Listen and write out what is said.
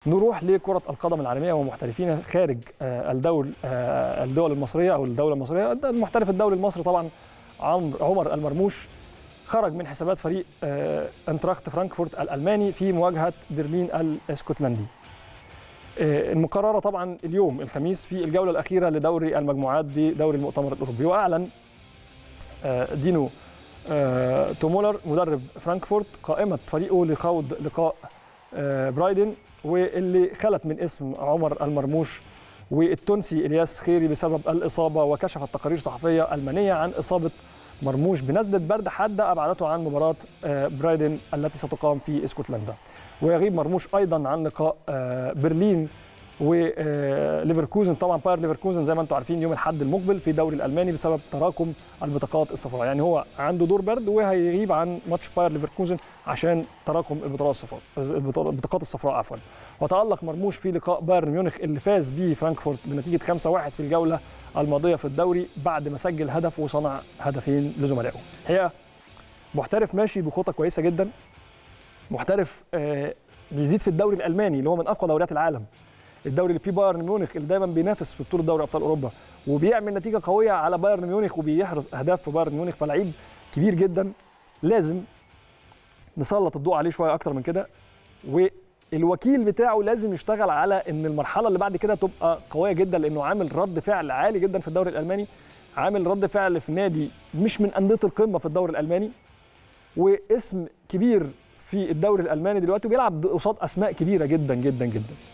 نروح لكرة القدم العالمية ومحترفين خارج الدول الدول المصرية أو الدولة المصرية المحترف الدولي المصري طبعا عمر المرموش خرج من حسابات فريق انتراخت فرانكفورت الألماني في مواجهة برلين الاسكتلندي المقررة طبعا اليوم الخميس في الجولة الأخيرة لدوري المجموعات بدوري المؤتمر الأوروبي وأعلن دينو تومولر مدرب فرانكفورت قائمة فريقه لخوض لقاء برايدن واللي خلت من اسم عمر المرموش والتونسي الياس خيري بسبب الاصابه وكشفت تقارير صحفيه المانيه عن اصابه مرموش بنزله برد حاده ابعدته عن مباراه برايدن التي ستقام في اسكتلندا ويغيب مرموش ايضا عن لقاء برلين وليفركوزن طبعا باير ليفركوزن زي ما انتم عارفين يوم الاحد المقبل في الدوري الالماني بسبب تراكم البطاقات الصفراء يعني هو عنده دور برد وهيغيب عن ماتش باير ليفركوزن عشان تراكم البطاقات الصفراء البطاقات الصفراء عفوا وتالق مرموش في لقاء بايرن ميونخ اللي فاز به فرانكفورت بنتيجه 5-1 في الجوله الماضيه في الدوري بعد ما سجل هدف وصنع هدفين لزملائه هي محترف ماشي بخطه كويسه جدا محترف بيزيد في الدوري الالماني اللي هو من اقوى دوريات العالم الدوري اللي فيه بايرن ميونخ اللي دايما بينافس في بطوله دوري ابطال اوروبا وبيعمل نتيجه قويه على بايرن ميونخ وبيحرز اهداف في بايرن ميونخ فلعيب كبير جدا لازم نسلط الضوء عليه شويه اكتر من كده والوكيل بتاعه لازم يشتغل على ان المرحله اللي بعد كده تبقى قويه جدا لانه عامل رد فعل عالي جدا في الدوري الالماني عامل رد فعل في نادي مش من انديه القمه في الدوري الالماني واسم كبير في الدوري الالماني دلوقتي وبيلعب قصاد اسماء كبيره جدا جدا جدا